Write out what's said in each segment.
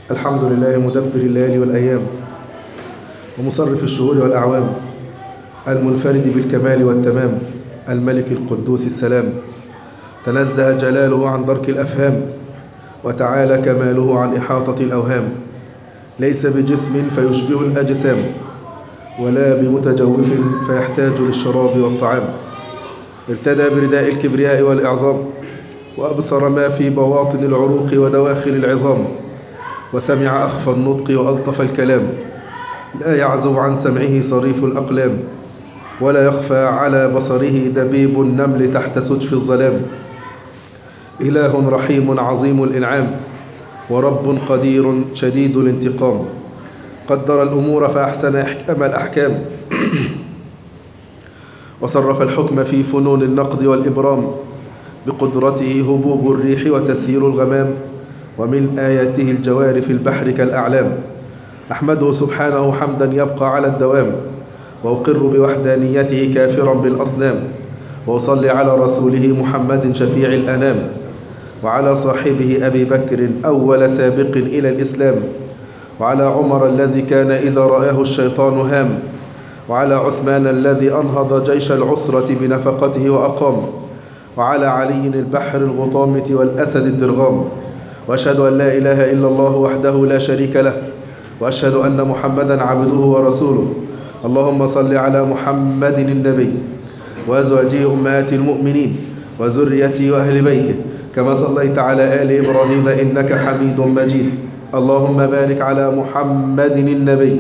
الحمد لله مدبر الليالي والأيام ومصرف الشهور والأعوام المنفرد بالكمال والتمام الملك القدوس السلام تنزه جلاله عن درك الأفهام وتعالى كماله عن إحاطة الأوهام ليس بجسم فيشبه الأجسام ولا بمتجوف فيحتاج للشراب والطعام ارتدى برداء الكبرياء والإعظام وأبصر ما في بواطن العروق ودواخل العظام وسمع أخفى النطق وألطف الكلام لا يعزو عن سمعه صريف الأقلام ولا يخفى على بصره دبيب النمل تحت سجف الظلام إله رحيم عظيم الإنعام ورب قدير شديد الانتقام قدر الأمور فأحسن أحكام الأحكام وصرف الحكم في فنون النقد والإبرام بقدرته هبوب الريح وتسيير الغمام ومن آياته الجوار في البحر كالأعلام أحمده سبحانه حمدا يبقى على الدوام وأقر بوحدانيته كافرا بالأصنام وأصلي على رسوله محمد شفيع الأنام وعلى صاحبه أبي بكر أول سابق إلى الإسلام وعلى عمر الذي كان إذا رآه الشيطان هام وعلى عثمان الذي أنهض جيش العسرة بنفقته وأقام وعلى علي البحر الغطامة والأسد الدرغام وأشهد أن لا إله إلا الله وحده لا شريك له وأشهد أن محمدا عبده ورسوله اللهم صل على محمد النبي وأزواجه أمهات المؤمنين وذريته وأهل بيته كما صليت على آل إبراهيم إنك حميد مجيد اللهم بارك على محمد النبي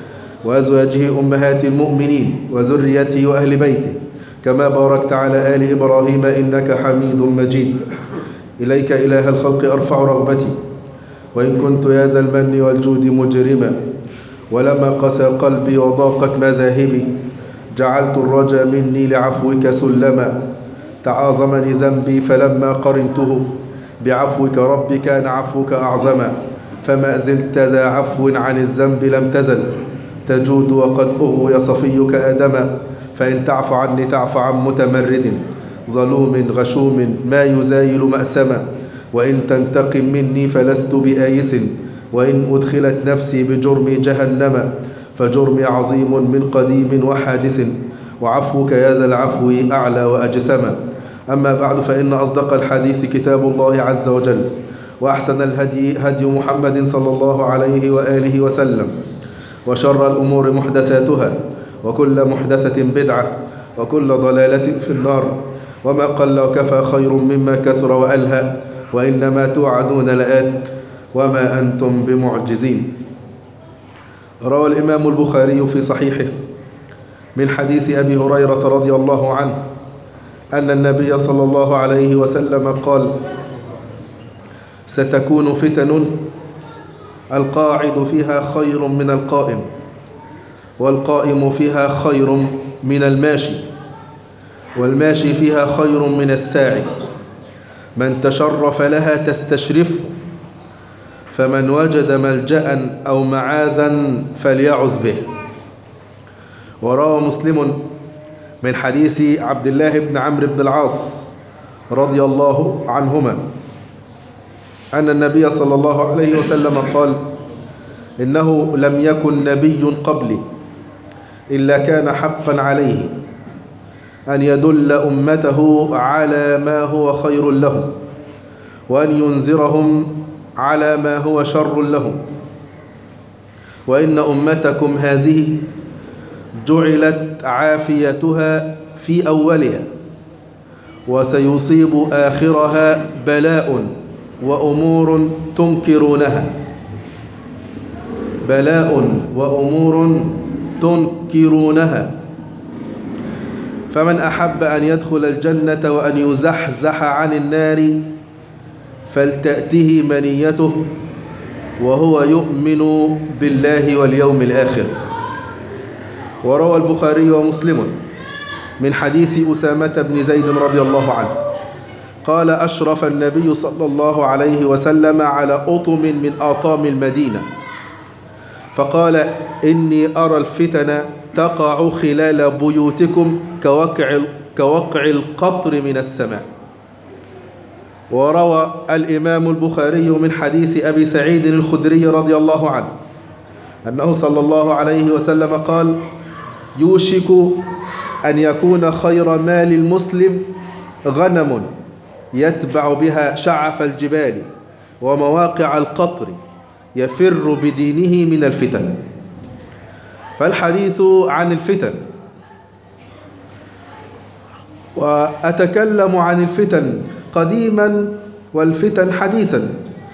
وأزواجه أمهات المؤمنين وذريته وأهل بيته كما باركت على آل إبراهيم إنك حميد مجيد إليك إله الخلق أرفع رغبتي وإن كنت يا ذا المن والجود مجرما ولما قسى قلبي وضاقت مذاهبي جعلت الرجا مني لعفوك سلما تعاظمني ذنبي فلما قرنته بعفوك رب كان عفوك أعظما فما زلت ذا عفو عن الذنب لم تزل تجود وقد أغوي صفيك آدما فإن تعف عني تعف عن متمرد ظلوم غشوم ما يزايل مأسما وإن تنتقم مني فلست بآيس وإن أدخلت نفسي بجرم جهنم فجرمي عظيم من قديم وحادث وعفوك يا ذا العفو أعلى وأجسما أما بعد فإن أصدق الحديث كتاب الله عز وجل وأحسن الهدي هدي محمد صلى الله عليه وآله وسلم وشر الأمور محدثاتها وكل محدثة بدعة وكل ضلالة في النار وما قل وكفى خير مما كسر وألهى وإنما توعدون لآت وما أنتم بمعجزين روى الإمام البخاري في صحيحه من حديث أبي هريرة رضي الله عنه أن النبي صلى الله عليه وسلم قال ستكون فتن القاعد فيها خير من القائم والقائم فيها خير من الماشي والماشي فيها خير من الساعي من تشرف لها تستشرفه فمن وجد ملجأ أو معاذا فليعز به وروى مسلم من حديث عبد الله بن عمرو بن العاص رضي الله عنهما أن النبي صلى الله عليه وسلم قال إنه لم يكن نبي قبلي إلا كان حقا عليه أن يدل أمته على ما هو خير لهم وأن ينذرهم على ما هو شر لهم وإن أمتكم هذه جعلت عافيتها في أولها وسيصيب آخرها بلاء وأمور تنكرونها بلاء وأمور تنكرونها فمن أحب أن يدخل الجنة وأن يزحزح عن النار فلتأته منيته وهو يؤمن بالله واليوم الآخر وروى البخاري ومسلم من حديث أسامة بن زيد رضي الله عنه قال أشرف النبي صلى الله عليه وسلم على أطم من آطام المدينة فقال إني أرى الفتن تقع خلال بيوتكم كوقع, كوقع القطر من السماء وروى الإمام البخاري من حديث أبي سعيد الخدري رضي الله عنه أنه صلى الله عليه وسلم قال يوشك أن يكون خير مال المسلم غنم يتبع بها شعف الجبال ومواقع القطر يفر بدينه من الفتن فالحديث عن الفتن وأتكلم عن الفتن قديما والفتن حديثا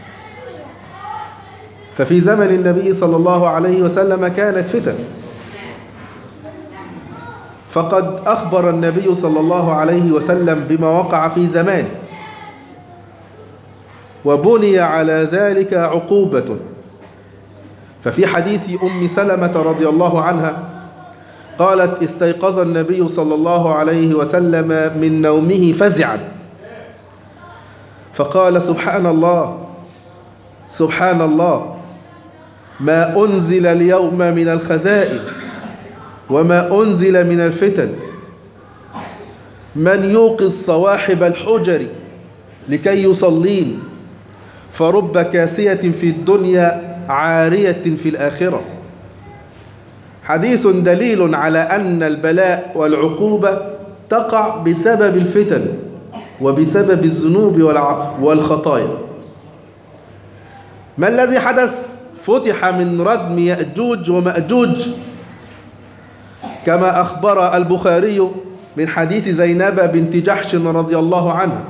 ففي زمن النبي صلى الله عليه وسلم كانت فتن فقد أخبر النبي صلى الله عليه وسلم بما وقع في زمانه وبني على ذلك عقوبة ففي حديث أم سلمة رضي الله عنها قالت استيقظ النبي صلى الله عليه وسلم من نومه فزعا فقال سبحان الله سبحان الله ما أنزل اليوم من الخزائن وما أنزل من الفتن من يوقظ صواحب الحجر لكي يصلين فرب كاسية في الدنيا عارية في الآخرة حديث دليل على أن البلاء والعقوبة تقع بسبب الفتن وبسبب الذنوب والخطايا ما الذي حدث فتح من ردم يأجوج ومأجوج كما أخبر البخاري من حديث زينب بنت جحش رضي الله عنها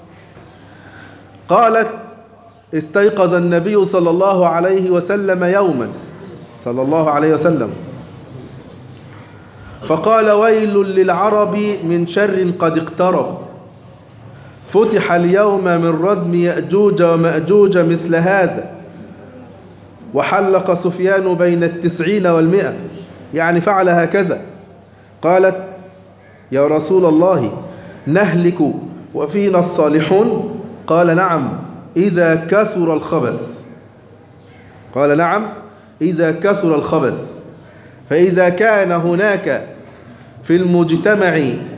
قالت استيقظ النبي صلى الله عليه وسلم يوما صلى الله عليه وسلم فقال ويل للعرب من شر قد اقترب فتح اليوم من ردم يأجوج ومأجوج مثل هذا وحلق سفيان بين التسعين والمئة يعني فعل هكذا قالت يا رسول الله نهلك وفينا الصالحون قال نعم إذا كسر الخبث قال نعم إذا كسر الخبث فإذا كان هناك في المجتمع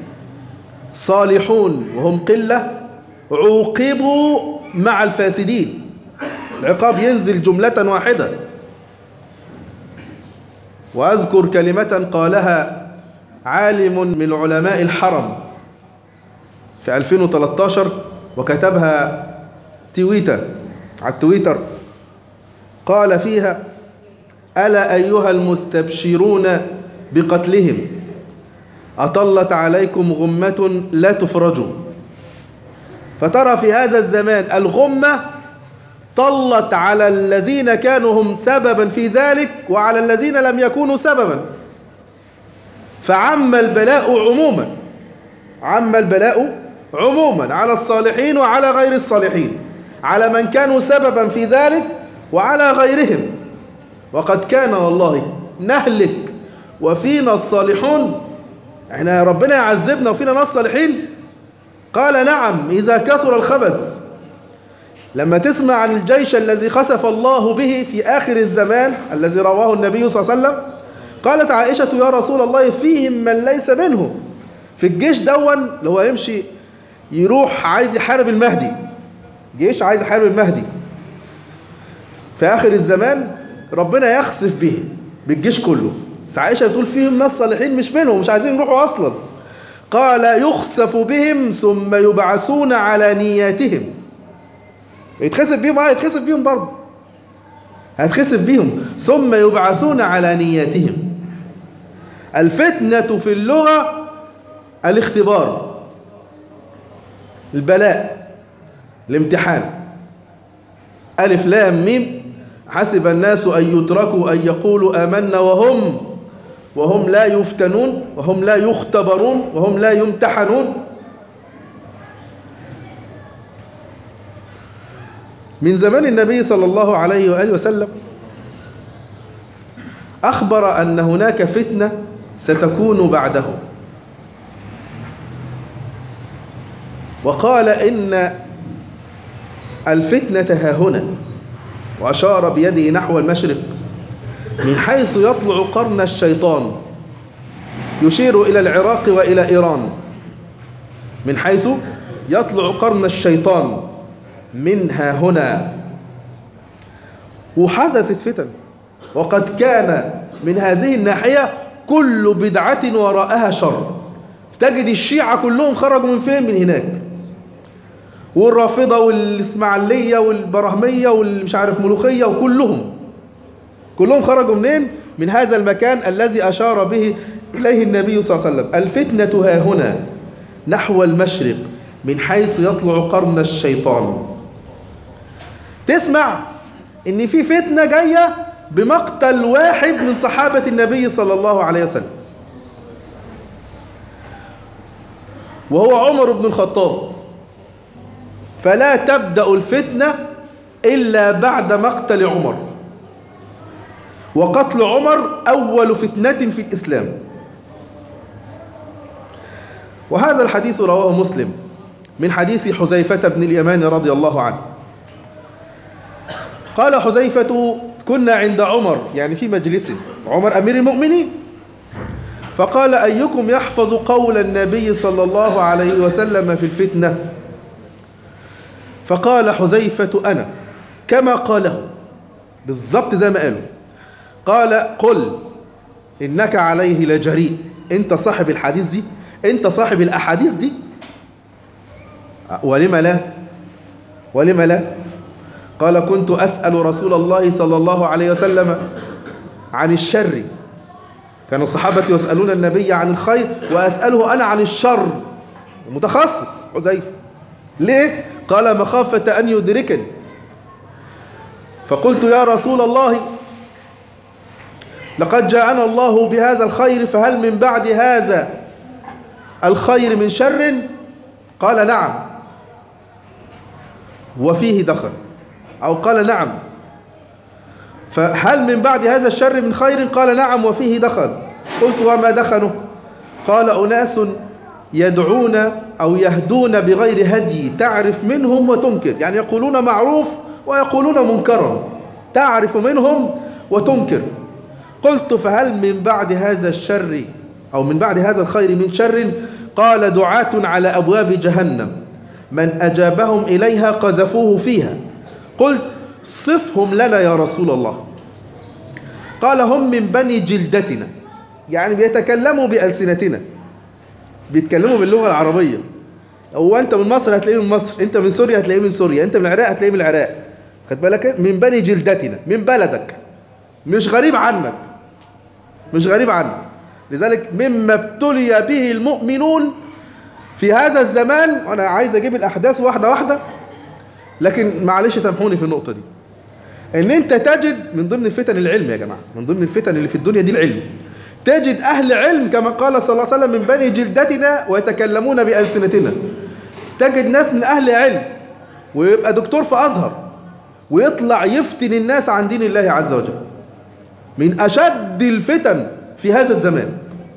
صالحون وهم قلة عوقبوا مع الفاسدين العقاب ينزل جملة واحدة وأذكر كلمة قالها عالم من علماء الحرم في 2013 وكتبها تويتر على التويتر قال فيها ألا أيها المستبشرون بقتلهم أطلت عليكم غمة لا تفرجوا فترى في هذا الزمان الغمة طلت على الذين كانوا هم سببا في ذلك وعلى الذين لم يكونوا سببا فعم البلاء عموما عم البلاء عموما على الصالحين وعلى غير الصالحين على من كانوا سببا في ذلك وعلى غيرهم وقد كان والله نهلك وفينا الصالحون احنا ربنا يعذبنا وفينا ناس صالحين قال نعم إذا كسر الخبث لما تسمع عن الجيش الذي خسف الله به في آخر الزمان الذي رواه النبي صلى الله عليه وسلم قالت عائشة يا رسول الله فيهم من ليس منهم في الجيش دون اللي هو يمشي يروح عايز يحارب المهدي جيش عايز يحارب المهدي في آخر الزمان ربنا يخسف به بالجيش كله عائشة بتقول فيهم ناس صالحين مش منهم مش عايزين يروحوا أصلا قال يخسف بهم ثم يبعثون على نياتهم يتخسف بيهم اه يتخسف بيهم برضه هيتخسف بيهم ثم يبعثون على نياتهم الفتنة في اللغة الاختبار البلاء الامتحان ألف لام ميم حسب الناس أن يتركوا أن يقولوا آمنا وهم وهم لا يفتنون وهم لا يختبرون وهم لا يمتحنون من زمان النبي صلى الله عليه وآله وسلم أخبر أن هناك فتنة ستكون بعده وقال إن الفتنة ها هنا وأشار بيده نحو المشرق من حيث يطلع قرن الشيطان يشير إلى العراق وإلى إيران من حيث يطلع قرن الشيطان منها هنا وحدثت فتن وقد كان من هذه الناحية كل بدعة وراءها شر تجد الشيعة كلهم خرجوا من فين من هناك والرافضة والإسماعيلية والبرهمية والمش عارف ملوخية وكلهم كلهم خرجوا منين من هذا المكان الذي أشار به إليه النبي صلى الله عليه وسلم الفتنة ها هنا نحو المشرق من حيث يطلع قرن الشيطان تسمع ان في فتنة جاية بمقتل واحد من صحابة النبي صلى الله عليه وسلم وهو عمر بن الخطاب فلا تبدأ الفتنة إلا بعد مقتل عمر وقتل عمر أول فتنة في الإسلام وهذا الحديث رواه مسلم من حديث حذيفة بن اليمان رضي الله عنه قال حذيفة كنا عند عمر يعني في مجلس عمر أمير المؤمنين فقال أيكم يحفظ قول النبي صلى الله عليه وسلم في الفتنة فقال حذيفة أنا كما قاله بالضبط زي ما قالوا قال قل إنك عليه لجريء أنت صاحب الحديث دي أنت صاحب الأحاديث دي ولم لا ولم لا قال كنت أسأل رسول الله صلى الله عليه وسلم عن الشر كان الصحابة يسألون النبي عن الخير وأسأله أنا عن الشر متخصص حذيفة ليه؟ قال مخافة أن يدركني فقلت يا رسول الله لقد جاءنا الله بهذا الخير فهل من بعد هذا الخير من شر قال نعم وفيه دخل أو قال نعم فهل من بعد هذا الشر من خير قال نعم وفيه دخل قلت وما دخله قال أناس يدعون أو يهدون بغير هدي تعرف منهم وتنكر يعني يقولون معروف ويقولون منكرا تعرف منهم وتنكر قلت فهل من بعد هذا الشر أو من بعد هذا الخير من شر قال دعاة على أبواب جهنم من أجابهم إليها قذفوه فيها قلت صفهم لنا يا رسول الله قال هم من بني جلدتنا يعني بيتكلموا بألسنتنا بيتكلموا باللغة العربية هو أنت من مصر هتلاقيه من مصر أنت من سوريا هتلاقيه من سوريا أنت من العراق هتلاقيه من العراق خد بالك من بني جلدتنا من بلدك مش غريب عنك مش غريب عنك لذلك مما ابتلي به المؤمنون في هذا الزمان وانا عايز اجيب الاحداث واحده واحده لكن معلش سامحوني في النقطه دي ان انت تجد من ضمن الفتن العلم يا جماعه من ضمن الفتن اللي في الدنيا دي العلم تجد اهل علم كما قال صلى الله عليه وسلم من بني جلدتنا ويتكلمون بالسنتنا تجد ناس من اهل علم ويبقى دكتور في ازهر ويطلع يفتن الناس عن دين الله عز وجل من اشد الفتن في هذا الزمان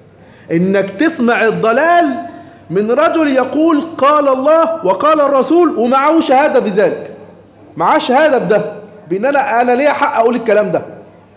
انك تسمع الضلال من رجل يقول قال الله وقال الرسول ومعه شهادة بذلك معاه شهادة بده بان انا انا ليا حق اقول الكلام ده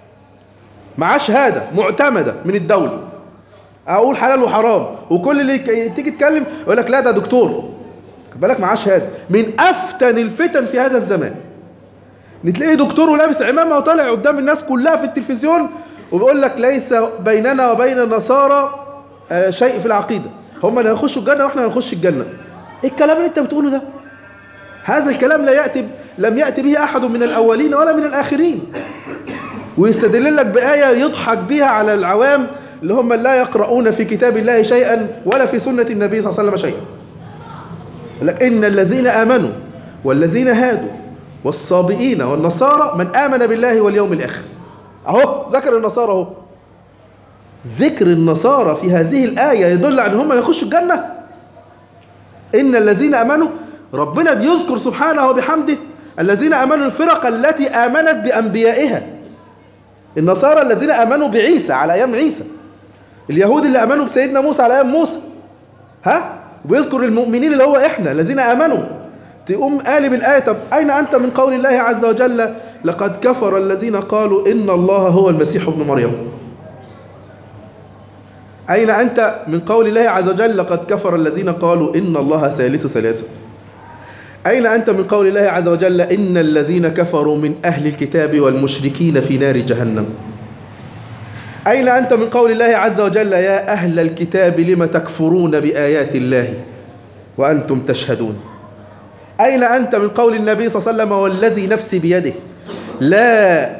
معاه شهادة معتمدة من الدولة اقول حلال وحرام وكل اللي تيجي تتكلم يقول لك لا ده دكتور خد بالك معاه شهادة من افتن الفتن في هذا الزمان تلاقيه دكتور ولابس عمامة وطالع قدام الناس كلها في التلفزيون وبيقول لك ليس بيننا وبين النصارى شيء في العقيدة هم اللي هيخشوا الجنة واحنا هنخش الجنة ايه الكلام اللي انت بتقوله ده هذا الكلام لا يأتي لم يأتي به أحد من الأولين ولا من الآخرين ويستدل لك بآية يضحك بها على العوام اللي هم لا يقرؤون في كتاب الله شيئا ولا في سنة النبي صلى الله عليه وسلم شيئا لك إن الذين آمنوا والذين هادوا والصابئين والنصارى من آمن بالله واليوم الآخر أهو ذكر النصارى أهو ذكر النصارى في هذه الآية يدل على أن هم يخشوا الجنة إن الذين آمنوا ربنا بيذكر سبحانه وبحمده الذين آمنوا الفرق التي آمنت بأنبيائها النصارى الذين آمنوا بعيسى على أيام عيسى اليهود اللي آمنوا بسيدنا موسى على أيام موسى ها ويذكر المؤمنين اللي هو إحنا الذين آمنوا تقوم قالب الآية طب أين أنت من قول الله عز وجل لقد كفر الذين قالوا إن الله هو المسيح ابن مريم أين أنت من قول الله عز وجل لقد كفر الذين قالوا إن الله ثالث ثلاثة أين أنت من قول الله عز وجل إن الذين كفروا من أهل الكتاب والمشركين في نار جهنم أين أنت من قول الله عز وجل يا أهل الكتاب لم تكفرون بآيات الله وأنتم تشهدون أين أنت من قول النبي صلى الله عليه وسلم والذي نفسي بيده لا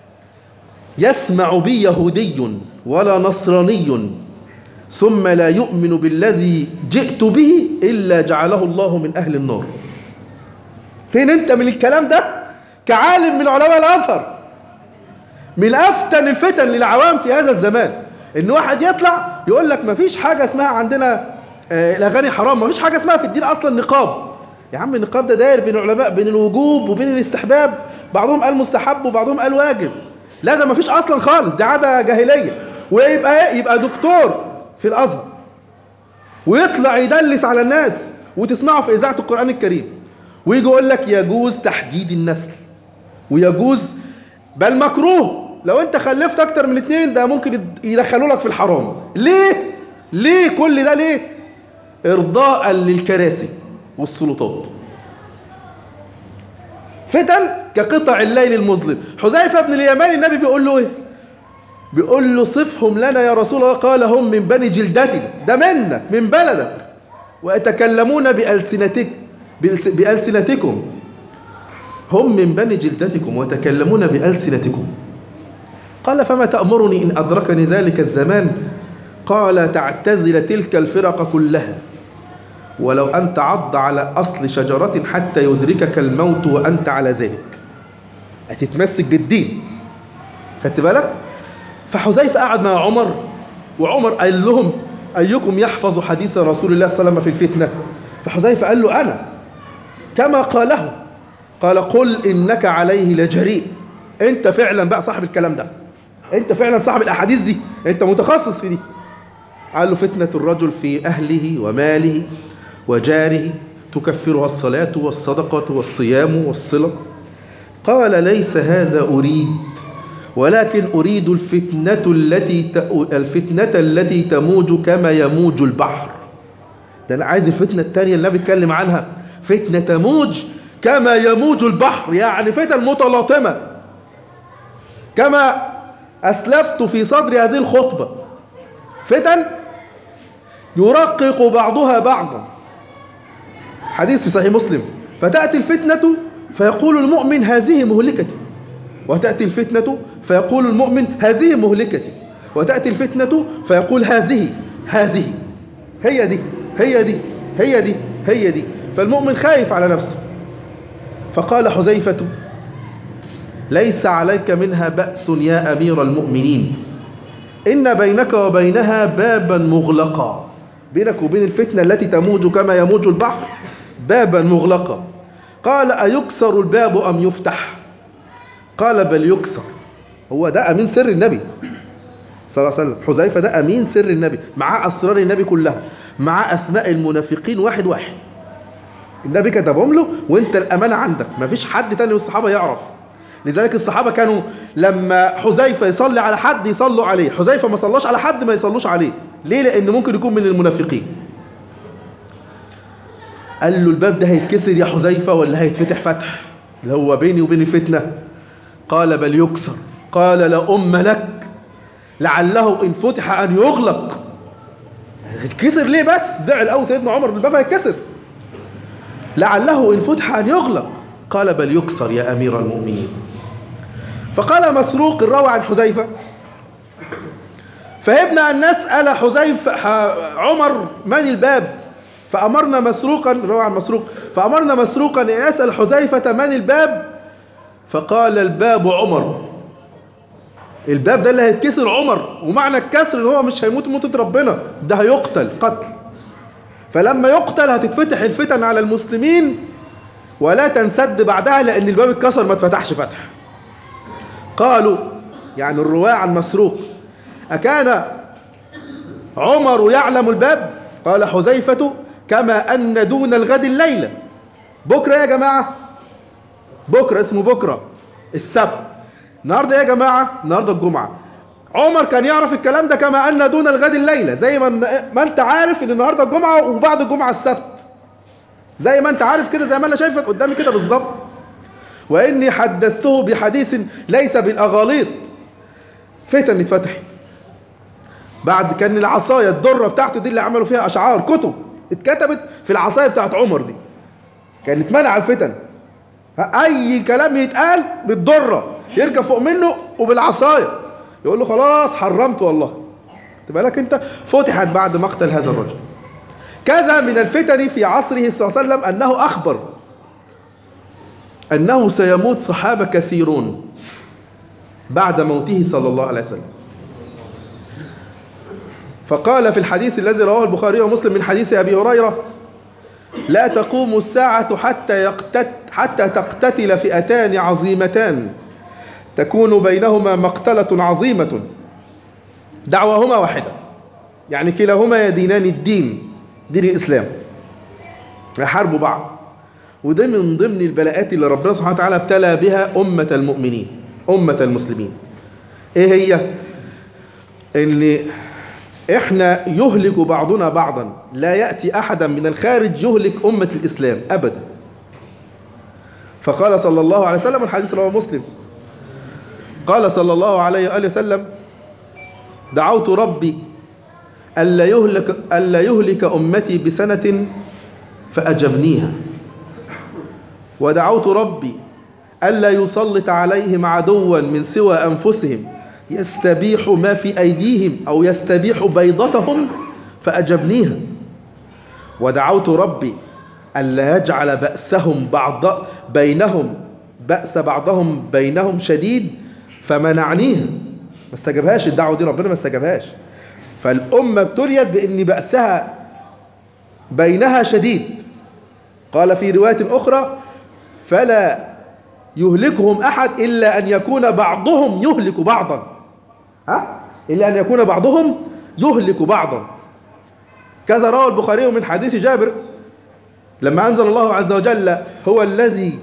يسمع بي يهودي ولا نصراني ثم لا يؤمن بالذي جئت به إلا جعله الله من أهل النار فين أنت من الكلام ده كعالم من علماء الأزهر من أفتن الفتن للعوام في هذا الزمان إن واحد يطلع يقول لك مفيش حاجة اسمها عندنا آه الأغاني حرام مفيش حاجة اسمها في الدين أصلا نقاب يا عم النقاب ده داير بين العلماء بين الوجوب وبين الاستحباب بعضهم قال مستحب وبعضهم قال واجب لا ده مفيش اصلا خالص دي عاده جاهليه ويبقى ايه يبقى دكتور في الازهر ويطلع يدلس على الناس وتسمعه في اذاعه القران الكريم ويجي يقول لك يجوز تحديد النسل ويجوز بل مكروه لو انت خلفت اكتر من اتنين ده ممكن يدخلوا لك في الحرام ليه ليه كل ده ليه ارضاء للكراسي والسلطات فتن كقطع الليل المظلم حذيفة بن اليمان النبي بيقول له ايه بيقول له صفهم لنا يا رسول الله قال هم من بني جلدتي ده منك من بلدك ويتكلمون بألسنتك بألسنتكم هم من بني جلدتكم ويتكلمون بألسنتكم قال فما تأمرني إن أدركني ذلك الزمان قال تعتزل تلك الفرق كلها ولو أن تعض على أصل شجرة حتى يدركك الموت وأنت على ذلك هتتمسك بالدين خدت بالك فحذيفة قعد مع عمر وعمر قال لهم أيكم يحفظ حديث رسول الله صلى الله عليه وسلم في الفتنة فحذيفة قال له أنا كما قاله قال قل إنك عليه لجريء أنت فعلا بقى صاحب الكلام ده أنت فعلا صاحب الأحاديث دي أنت متخصص في دي قال له فتنة الرجل في أهله وماله وجاره تكفرها الصلاة والصدقة والصيام والصلة قال ليس هذا أريد ولكن أريد الفتنة التي الفتنة التي تموج كما يموج البحر ده أنا عايز الفتنة التانية اللي أنا بتكلم عنها فتنة تموج كما يموج البحر يعني فتن متلاطمة كما أسلفت في صدر هذه الخطبة فتن يرقق بعضها بعضا حديث في صحيح مسلم فتأتي الفتنة فيقول المؤمن هذه مهلكتي وتأتي الفتنة فيقول المؤمن هذه مهلكتي وتأتي الفتنة فيقول هذه هذه هي دي هي دي هي دي هي دي فالمؤمن خايف على نفسه فقال حذيفة ليس عليك منها بأس يا أمير المؤمنين إن بينك وبينها بابا مغلقا بينك وبين الفتنة التي تموج كما يموج البحر بابا مغلقا قال أيكسر الباب أم يفتح قال بل يكسر هو ده أمين سر النبي صلى الله عليه وسلم حذيفة ده أمين سر النبي معاه أسرار النبي كلها معاه أسماء المنافقين واحد واحد النبي كتبهم له وانت الأمانة عندك مفيش حد تاني من الصحابة يعرف لذلك الصحابة كانوا لما حذيفة يصلي على حد يصلوا عليه حذيفة ما صلاش على حد ما يصلوش عليه ليه لأن ممكن يكون من المنافقين قال له الباب ده هيتكسر يا حذيفة ولا هيتفتح فتح اللي هو بيني وبين الفتنة قال بل يكسر قال لا أم لك لعله إن فتح أن يغلق هيتكسر ليه بس زعل أوي سيدنا عمر الباب هيتكسر لعله إن فتح أن يغلق قال بل يكسر يا أمير المؤمنين فقال مسروق الروى عن حذيفة فهبنا أن نسأل حذيفة عمر من الباب فأمرنا مسروقا روى عن مسروق فأمرنا مسروقا أن يسأل حذيفة من الباب فقال الباب عمر الباب ده اللي هيتكسر عمر ومعنى الكسر ان هو مش هيموت موتة ربنا ده هيقتل قتل فلما يقتل هتتفتح الفتن على المسلمين ولا تنسد بعدها لان الباب اتكسر ما اتفتحش فتح قالوا يعني الرواة عن مسروق أكان عمر يعلم الباب قال حذيفة كما أن دون الغد الليلة بكرة يا جماعة بكرة اسمه بكرة السبت النهاردة يا جماعة النهاردة الجمعة عمر كان يعرف الكلام ده كما أن دون الغد الليلة زي ما, ما أنت عارف إن النهاردة الجمعة وبعد الجمعة السبت زي ما انت عارف كده زي ما انا شايفك قدامي كده بالظبط واني حدثته بحديث ليس بالاغاليط فتن اتفتحت بعد كان العصايه الدره بتاعته دي اللي عملوا فيها اشعار كتب اتكتبت في العصايه بتاعت عمر دي كانت منع الفتن اي كلام يتقال بالدره يركب فوق منه وبالعصايه يقول له خلاص حرمت والله تبقى لك انت فتحت بعد مقتل هذا الرجل كذا من الفتن في عصره صلى الله عليه وسلم انه اخبر انه سيموت صحابه كثيرون بعد موته صلى الله عليه وسلم فقال في الحديث الذي رواه البخاري ومسلم من حديث ابي هريره لا تقوم الساعة حتى يقتت حتى تقتتل فئتان عظيمتان تكون بينهما مقتلة عظيمة دعواهما واحدة يعني كلاهما يدينان الدين دين الإسلام يحاربوا بعض وده من ضمن البلاءات اللي ربنا سبحانه وتعالى ابتلى بها أمة المؤمنين أمة المسلمين إيه هي؟ إن إحنا يهلك بعضنا بعضا لا يأتي أحدا من الخارج يهلك أمة الإسلام أبدا فقال صلى الله عليه وسلم الحديث رواه مسلم قال صلى الله عليه وآله وسلم دعوت ربي ألا يهلك, ألا يهلك أمتي بسنة فأجبنيها ودعوت ربي ألا يسلط عليهم عدوا من سوى أنفسهم يستبيح ما في أيديهم أو يستبيح بيضتهم فأجبنيها ودعوت ربي ألا يجعل بأسهم بعض بينهم بأس بعضهم بينهم شديد فمنعنيها ما استجابهاش الدعوة دي ربنا ما استجابهاش فالأمة ابتليت بأن بأسها بينها شديد قال في رواية أخرى فلا يهلكهم أحد إلا أن يكون بعضهم يهلك بعضا ها؟ إلا أن يكون بعضهم يهلك بعضا كذا روى البخاري من حديث جابر لما أنزل الله عز وجل هو الذي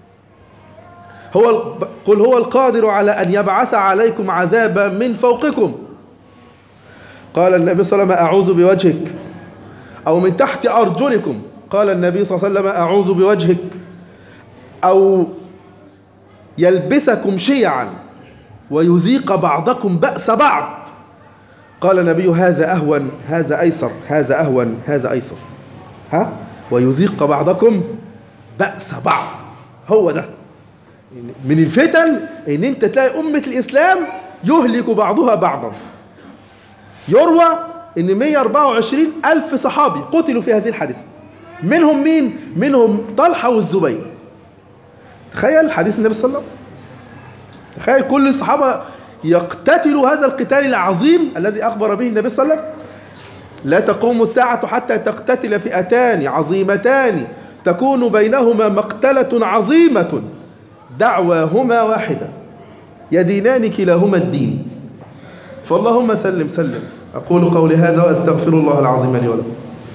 هو قل هو القادر على أن يبعث عليكم عذابا من فوقكم قال النبي صلى الله عليه وسلم أعوذ بوجهك أو من تحت أرجلكم قال النبي صلى الله عليه وسلم أعوذ بوجهك أو يلبسكم شيعا ويذيق بعضكم بأس بعض قال النبي هذا أهون هذا أيسر هذا أهون هذا أيسر ها ويذيق بعضكم بأس بعض هو ده من الفتن ان انت تلاقي أمة الإسلام يهلك بعضها بعضا يروى ان 124 ألف صحابي قتلوا في هذه الحادثة منهم مين؟ منهم طلحة والزبير تخيل حديث النبي صلى الله عليه وسلم تخيل كل الصحابة يقتتلوا هذا القتال العظيم الذي أخبر به النبي صلى الله عليه وسلم لا تقوم الساعة حتى تقتتل فئتان عظيمتان تكون بينهما مقتلة عظيمة دعواهما واحدة يدينان كلاهما الدين فاللهم سلم سلم أقول قولي هذا وأستغفر الله العظيم لي ولكم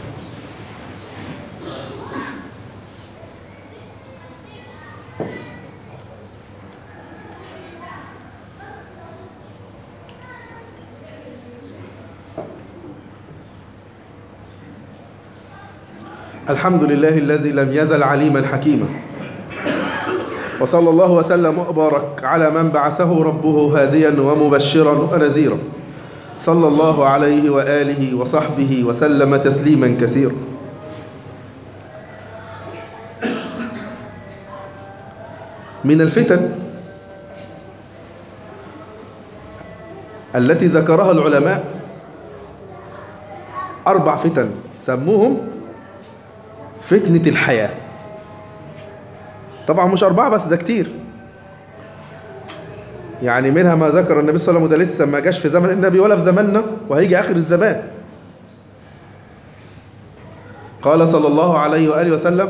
الحمد لله الذي لم يزل عليما حكيما وصلى الله وسلم وبارك على من بعثه ربه هاديا ومبشرا ونذيرا صلى الله عليه وآله وصحبه وسلم تسليما كثيرا من الفتن التي ذكرها العلماء أربع فتن سموهم فتنة الحياة طبعا مش أربعة بس ده كتير يعني منها ما ذكر النبي صلى الله عليه وسلم وده لسه ما جاش في زمن النبي ولا في زماننا وهيجي آخر الزمان قال صلى الله عليه وآله وسلم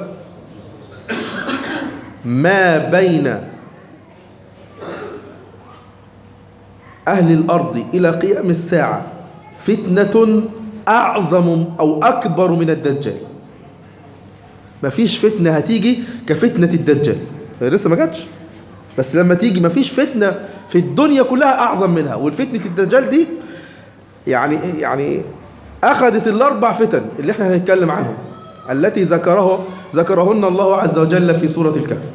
ما بين أهل الأرض إلى قيام الساعة فتنة أعظم أو أكبر من الدجال مفيش فتنة هتيجي كفتنة الدجال هي لسه ما جاتش بس لما تيجي مفيش فتنة في الدنيا كلها أعظم منها والفتنة الدجال دي يعني يعني أخذت الأربع فتن اللي احنا هنتكلم عنهم التي ذكره ذكرهن الله عز وجل في سورة الكهف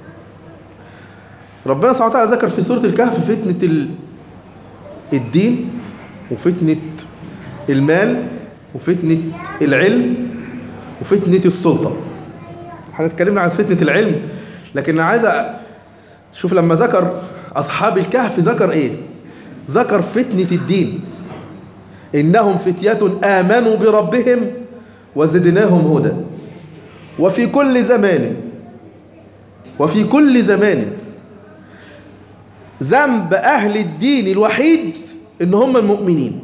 ربنا سبحانه وتعالى ذكر في سورة الكهف فتنة ال- الدين وفتنة المال وفتنة العلم وفتنة السلطة احنا اتكلمنا عن فتنة العلم لكن انا عايز أ- شوف لما ذكر أصحاب الكهف ذكر إيه ذكر فتنة الدين إنهم فتية آمنوا بربهم وزدناهم هدى وفي كل زمان وفي كل زمان ذنب أهل الدين الوحيد إن هم المؤمنين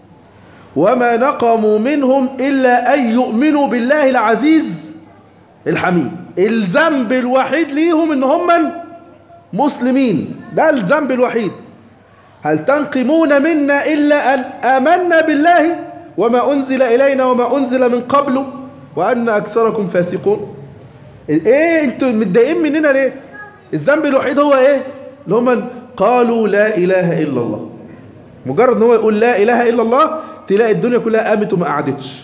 وما نقموا منهم إلا أن يؤمنوا بالله العزيز الحميد الذنب الوحيد ليهم إن هم مسلمين ده الذنب الوحيد هل تنقمون منا إلا أن آمنا بالله وما أنزل إلينا وما أنزل من قبل وأن أكثركم فاسقون إيه أنتوا متضايقين مننا ليه الذنب الوحيد هو إيه اللي هم قالوا لا إله إلا الله مجرد ان هو يقول لا إله إلا الله تلاقي الدنيا كلها قامت وما قعدتش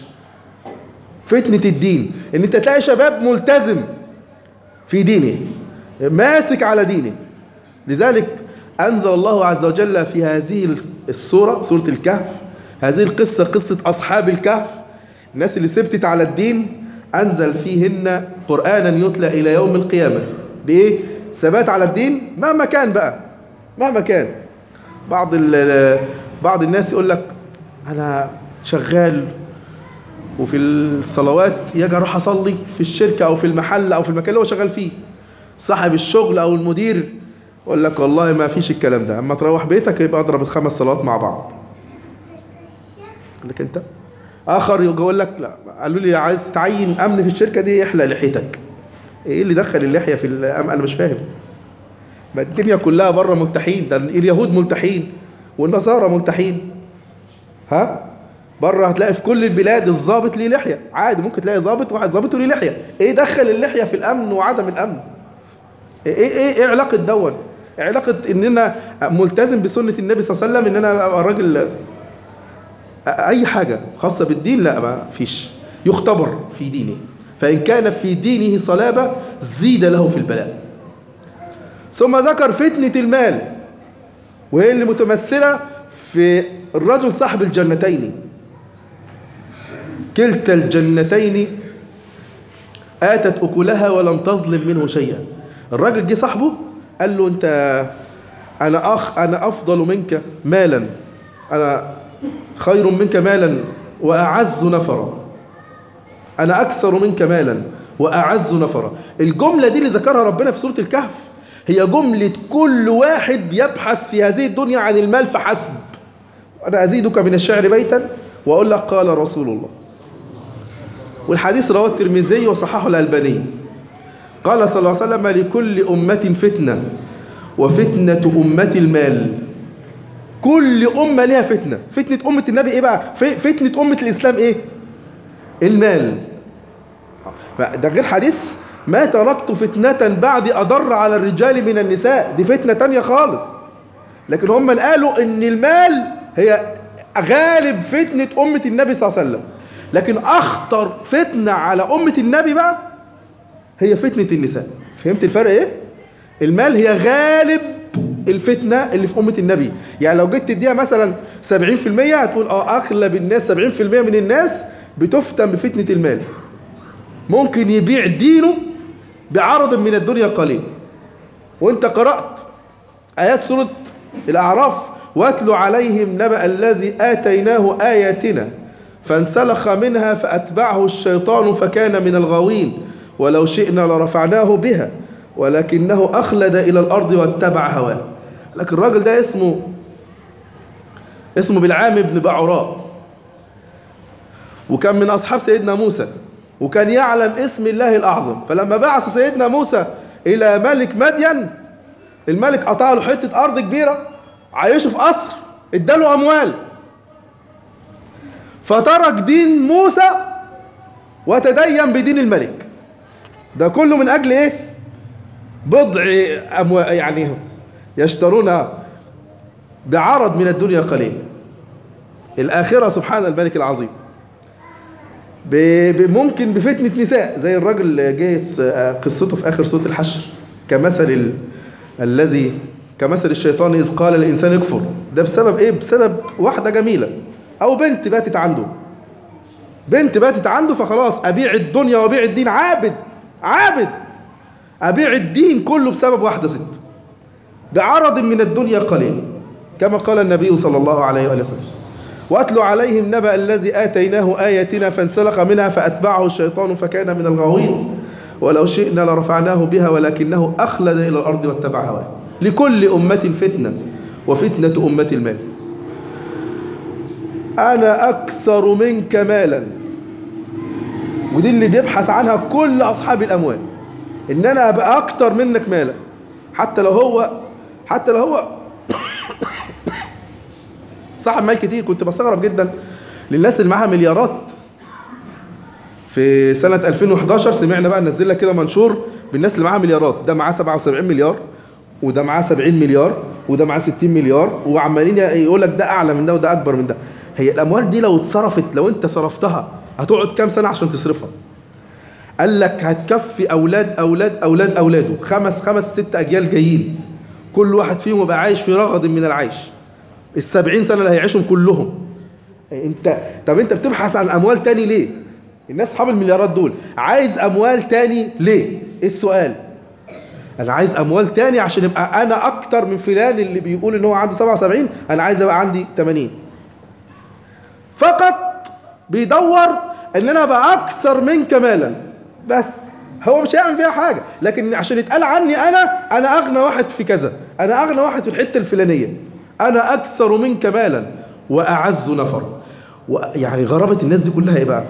فتنة الدين ان انت تلاقي شباب ملتزم في دينه ماسك على دينه لذلك أنزل الله عز وجل في هذه السورة سورة الكهف هذه القصة قصة أصحاب الكهف الناس اللي ثبتت على الدين أنزل فيهن قرآنا يتلى إلى يوم القيامة بإيه؟ ثبات على الدين مهما كان بقى مهما كان بعض ال- بعض الناس يقول لك أنا شغال وفي الصلوات يجي اروح اصلي في الشركه او في المحل او في المكان اللي هو شغال فيه صاحب الشغل او المدير يقول لك والله ما فيش الكلام ده اما تروح بيتك يبقى اضرب الخمس صلوات مع بعض يقول لك انت اخر يقول لك لا قالوا لي عايز تعين امن في الشركه دي احلق لحيتك ايه اللي دخل اللحيه في الامن انا مش فاهم ما الدنيا كلها بره ملتحين ده اليهود ملتحين والنصارى ملتحين ها بره هتلاقي في كل البلاد الضابط ليه لحيه عادي ممكن تلاقي ضابط واحد ضابط وليه لحيه ايه دخل اللحيه في الامن وعدم الامن ايه ايه ايه, إيه علاقه دون إيه علاقه ان انا ملتزم بسنه النبي صلى الله عليه وسلم ان انا ابقى راجل اي حاجه خاصه بالدين لا ما فيش يختبر في دينه فان كان في دينه صلابه زيد له في البلاء ثم ذكر فتنه المال وهي اللي متمثله في الرجل صاحب الجنتين كلتا الجنتين آتت أكلها ولم تظلم منه شيئا الراجل جه صاحبه قال له أنت أنا أخ أنا أفضل منك مالا أنا خير منك مالا وأعز نفرا أنا أكثر منك مالا وأعز نفرا الجملة دي اللي ذكرها ربنا في سورة الكهف هي جملة كل واحد يبحث في هذه الدنيا عن المال فحسب أنا أزيدك من الشعر بيتا وأقول لك قال رسول الله والحديث رواه الترمذي وصححه الألباني قال صلى الله عليه وسلم لكل أمة فتنة وفتنة أمة المال كل أمة لها فتنة فتنة أمة النبي إيه بقى ف- فتنة أمة الإسلام إيه المال ده غير حديث ما تركت فتنة بعد أضر على الرجال من النساء دي فتنة تانية خالص لكن هم قالوا ان المال هي غالب فتنة أمة النبي صلى الله عليه وسلم لكن أخطر فتنة على أمة النبي بقى هي فتنة النساء فهمت الفرق إيه؟ المال هي غالب الفتنة اللي في أمة النبي يعني لو جيت تديها مثلا 70% هتقول اه أغلب الناس 70% من الناس بتفتن بفتنة المال ممكن يبيع دينه بعرض من الدنيا قليل وانت قرأت آيات سورة الأعراف واتلو عليهم نبأ الذي آتيناه آياتنا فانسلخ منها فأتبعه الشيطان فكان من الغاوين ولو شئنا لرفعناه بها ولكنه أخلد إلى الأرض واتبع هواه لكن الراجل ده اسمه اسمه بالعام بن بعوراء وكان من أصحاب سيدنا موسى وكان يعلم اسم الله الأعظم فلما بعث سيدنا موسى إلى ملك مدين الملك قطع له حتة أرض كبيرة عايشه في قصر اداله أموال فترك دين موسى وتدين بدين الملك ده كله من أجل إيه؟ بضع أموال يعني يشترون بعرض من الدنيا قليل الآخرة سبحان الملك العظيم ب- ب- ممكن بفتنة نساء زي الراجل اللي جه س- قصته في آخر سورة الحشر كمثل ال... الذي كمثل الشيطان إذ قال الإنسان يكفر ده بسبب إيه؟ بسبب واحدة جميلة أو بنت باتت عنده بنت باتت عنده فخلاص أبيع الدنيا وأبيع الدين عابد عابد أبيع الدين كله بسبب واحدة ست بعرض من الدنيا قليل كما قال النبي صلى الله عليه وآله وسلم واتلو عليهم نبأ الذي آتيناه آياتنا فانسلخ منها فأتبعه الشيطان فكان من الغاوين ولو شئنا لرفعناه بها ولكنه أخلد إلى الأرض واتبع هواه لكل أمة فتنة وفتنة أمة المال أنا أكثر منك مالا ودي اللي بيبحث عنها كل أصحاب الأموال إن أنا أبقى أكتر منك مالا حتى لو هو حتى لو هو صاحب مال كتير كنت بستغرب جدا للناس اللي معاها مليارات في سنة 2011 سمعنا بقى نزل لك كده منشور بالناس اللي معاها مليارات ده معاه 77 مليار وده معاه 70 مليار وده معاه 60 مليار وعمالين يقول لك ده اعلى من ده وده اكبر من ده هي الاموال دي لو اتصرفت لو انت صرفتها هتقعد كام سنة عشان تصرفها قال لك هتكفي اولاد اولاد اولاد اولاده خمس خمس ست اجيال جايين كل واحد فيهم يبقى عايش في رغد من العيش السبعين سنة اللي هيعيشهم كلهم انت طب انت بتبحث عن اموال تاني ليه الناس اصحاب المليارات دول عايز اموال تاني ليه ايه السؤال انا عايز اموال تاني عشان يبقى انا اكتر من فلان اللي بيقول ان هو عنده 77 انا عايز ابقى عندي 80 فقط بيدور ان انا ابقى اكثر منك مالا بس هو مش هيعمل بيها حاجه لكن عشان يتقال عني انا انا اغنى واحد في كذا انا اغنى واحد في الحته الفلانيه انا اكثر منك مالا واعز نفر يعني غرابه الناس دي كلها ايه بقى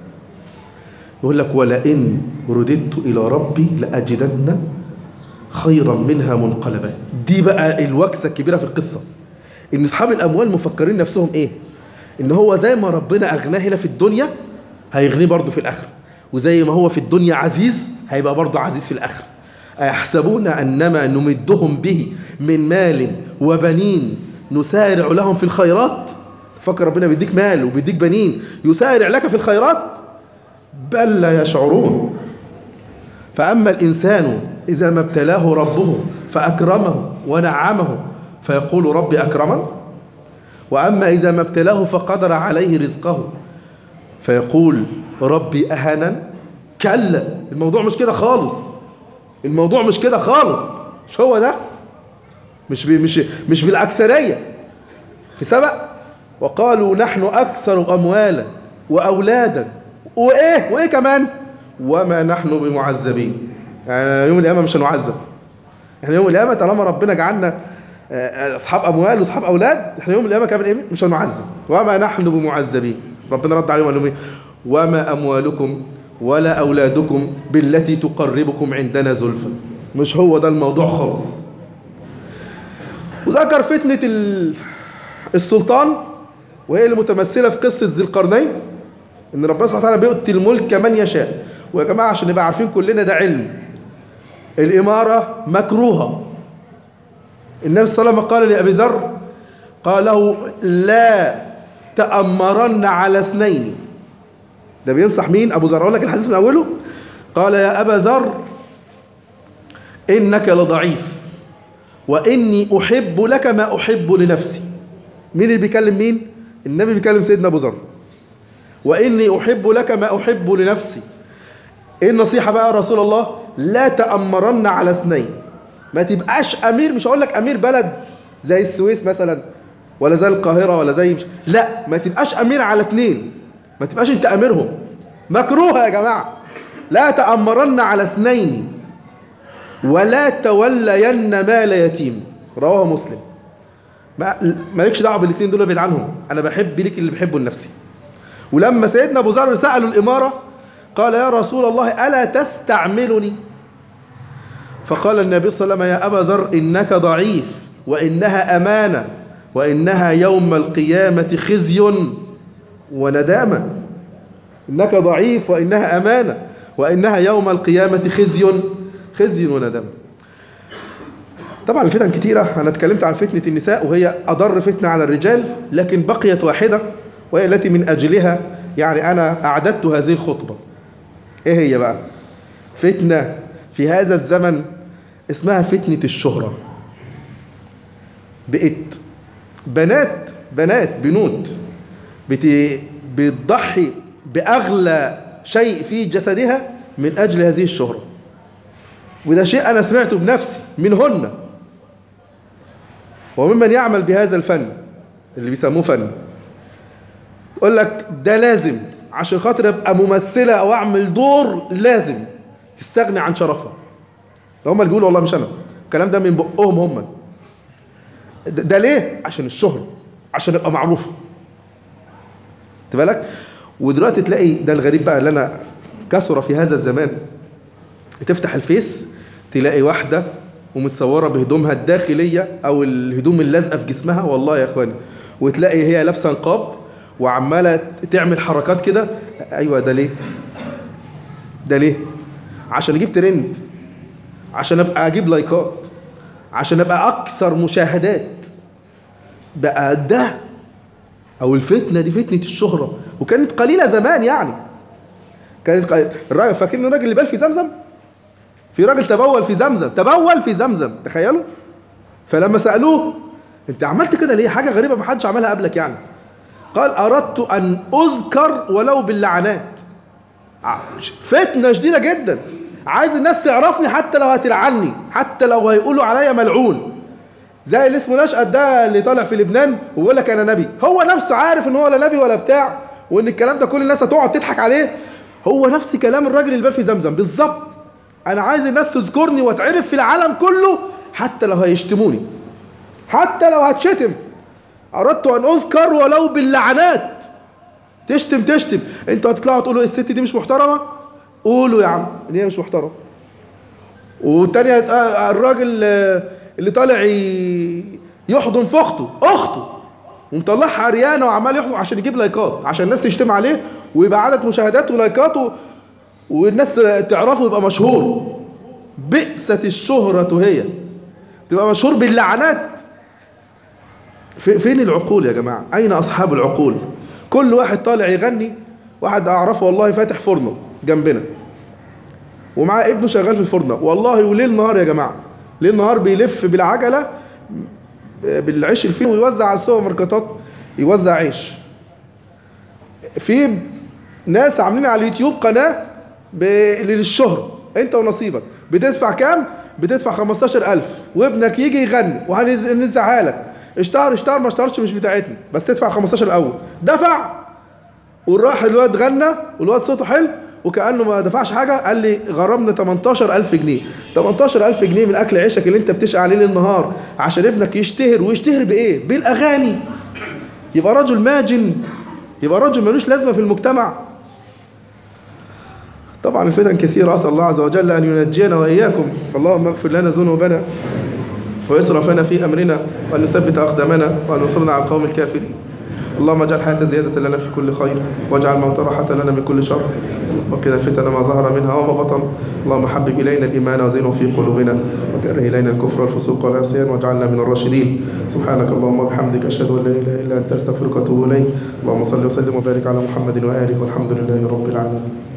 يقول لك ولئن رددت الى ربي لاجدن خيرا منها منقلبا دي بقى الوكسه الكبيره في القصه ان اصحاب الاموال مفكرين نفسهم ايه ان هو زي ما ربنا اغناه هنا في الدنيا هيغنيه برضه في الاخره وزي ما هو في الدنيا عزيز هيبقى برضه عزيز في الاخره أيحسبون أنما نمدهم به من مال وبنين نسارع لهم في الخيرات فكر ربنا بيديك مال وبيديك بنين يسارع لك في الخيرات بل لا يشعرون فأما الإنسان إذا ما ابتلاه ربه فأكرمه ونعمه فيقول ربي أكرمن وأما إذا ما ابتلاه فقدر عليه رزقه فيقول ربي أهنا كلا الموضوع مش كده خالص الموضوع مش كده خالص مش هو ده مش بي مش مش بالأكثرية في سبق وقالوا نحن أكثر أموالا وأولادا وإيه وإيه كمان وما نحن بمعذبين يعني يوم القيامة مش هنعذب احنا يوم القيامة طالما ربنا جعلنا أصحاب أموال وأصحاب أولاد احنا يوم القيامة كمان إيه مش هنعذب وما نحن بمعذبين ربنا رد عليهم قال لهم إيه وما أموالكم ولا أولادكم بالتي تقربكم عندنا زلفى مش هو ده الموضوع خالص وذكر فتنة السلطان وهي المتمثلة في قصة ذي القرنين إن ربنا سبحانه وتعالى بيؤتي الملك من يشاء ويا جماعة عشان نبقى عارفين كلنا ده علم الإمارة مكروهة النبي صلى الله عليه وسلم قال لأبي ذر قال له لا تأمرن على اثنين ده بينصح مين أبو ذر أقول لك الحديث من أوله قال يا أبا ذر إنك لضعيف وإني أحب لك ما أحب لنفسي مين اللي بيكلم مين النبي بيكلم سيدنا أبو ذر وإني أحب لك ما أحب لنفسي إيه النصيحة بقى يا رسول الله لا تأمرن على اثنين ما تبقاش أمير مش هقول لك أمير بلد زي السويس مثلا ولا زي القاهرة ولا زي مش لا ما تبقاش أمير على اثنين ما تبقاش أنت أميرهم مكروه يا جماعة لا تأمرن على اثنين ولا تولين مال يتيم رواه مسلم ما مالكش دعوه بالاثنين دول ابعد عنهم انا بحب ليك اللي بحبه لنفسي ولما سيدنا ابو ذر سالوا الاماره قال يا رسول الله الا تستعملني فقال النبي صلى الله عليه وسلم يا ابا ذر انك ضعيف وانها امانه وانها يوم القيامه خزي وندامه انك ضعيف وانها امانه وانها يوم القيامه خزي خزي وندم طبعا الفتن كتيرة أنا اتكلمت عن فتنة النساء وهي أضر فتنة على الرجال لكن بقيت واحدة وهي التي من أجلها يعني أنا أعددت هذه الخطبة إيه هي بقى فتنة في هذا الزمن اسمها فتنة الشهرة بقت بنات بنات بنوت بت... بتضحي بأغلى شيء في جسدها من أجل هذه الشهرة وده شيء أنا سمعته بنفسي منهن وممن يعمل بهذا الفن اللي بيسموه فن يقول لك ده لازم عشان خاطر ابقى ممثله او اعمل دور لازم تستغني عن شرفها ده هم اللي بيقولوا والله مش انا الكلام ده من بقهم هم ده, ده ليه عشان الشهرة عشان ابقى معروفه خد بالك ودلوقتي تلاقي ده الغريب بقى اللي انا كثر في هذا الزمان تفتح الفيس تلاقي واحده ومتصوره بهدومها الداخليه او الهدوم اللازقه في جسمها والله يا اخواني وتلاقي هي لابسه نقاب وعماله تعمل حركات كده ايوه ده ليه ده ليه عشان اجيب ترند عشان ابقى اجيب لايكات عشان ابقى اكثر مشاهدات بقى ده او الفتنه دي فتنه الشهره وكانت قليله زمان يعني كانت قليلة. الراجل فاكرين الراجل اللي بال في زمزم في راجل تبول في زمزم تبول في زمزم تخيلوا فلما سالوه انت عملت كده ليه حاجه غريبه ما حدش عملها قبلك يعني قال اردت ان اذكر ولو باللعنات فتنه شديده جدا عايز الناس تعرفني حتى لو هتلعني حتى لو هيقولوا عليا ملعون زي اللي اسمه نشأت ده اللي طالع في لبنان ويقول لك انا نبي هو نفسه عارف ان هو لا نبي ولا بتاع وان الكلام ده كل الناس هتقعد تضحك عليه هو نفس كلام الراجل اللي بال في زمزم بالظبط انا عايز الناس تذكرني واتعرف في العالم كله حتى لو هيشتموني حتى لو هتشتم اردت ان اذكر ولو باللعنات تشتم تشتم انتوا هتطلعوا تقولوا الست دي مش محترمه قولوا يا عم ان هي مش محترمه والتانية الراجل اللي طالع يحضن في اخته اخته ومطلعها عريانه وعمال يحضن عشان يجيب لايكات عشان الناس تشتم عليه ويبقى عدد مشاهدات ولايكات و... والناس تعرفه يبقى مشهور بئست الشهرة هي تبقى مشهور باللعنات فين العقول يا جماعة أين أصحاب العقول كل واحد طالع يغني واحد أعرفه والله فاتح فرنه جنبنا ومعاه ابنه شغال في الفرنة والله وليل نهار يا جماعة ليل نهار بيلف بالعجلة بالعيش الفين ويوزع على السوبر ماركتات يوزع عيش في ناس عاملين على اليوتيوب قناة للشهرة انت ونصيبك بتدفع كام بتدفع 15000 وابنك يجي يغني وهننزعها لك اشتهر اشتهر ما اشتهرش مش بتاعتنا بس تدفع 15 الاول دفع وراح الواد غنى والواد صوته حلو وكانه ما دفعش حاجه قال لي غرمنا 18000 جنيه 18000 جنيه من اكل عيشك اللي انت بتشقى عليه ليل نهار عشان ابنك يشتهر ويشتهر بايه بالاغاني يبقى رجل ماجن يبقى رجل ملوش لازمه في المجتمع طبعا الفتن كثيرة أسأل الله عز وجل أن ينجينا وإياكم اللهم اغفر لنا ذنوبنا ويسرفنا في أمرنا وأن يثبت أقدامنا وأن ينصرنا على القوم الكافرين اللهم اجعل الحياة زيادة لنا في كل خير واجعل الموت راحة لنا من كل شر وقنا الفتن ما ظهر منها وما بطن اللهم حبب إلينا الإيمان وزينه في قلوبنا وكره إلينا الكفر والفسوق والعصيان واجعلنا من الراشدين سبحانك اللهم وبحمدك أشهد أن لا إله إلا أنت أستغفرك وأتوب إليك اللهم صل وسلم وبارك على محمد وآله والحمد لله رب العالمين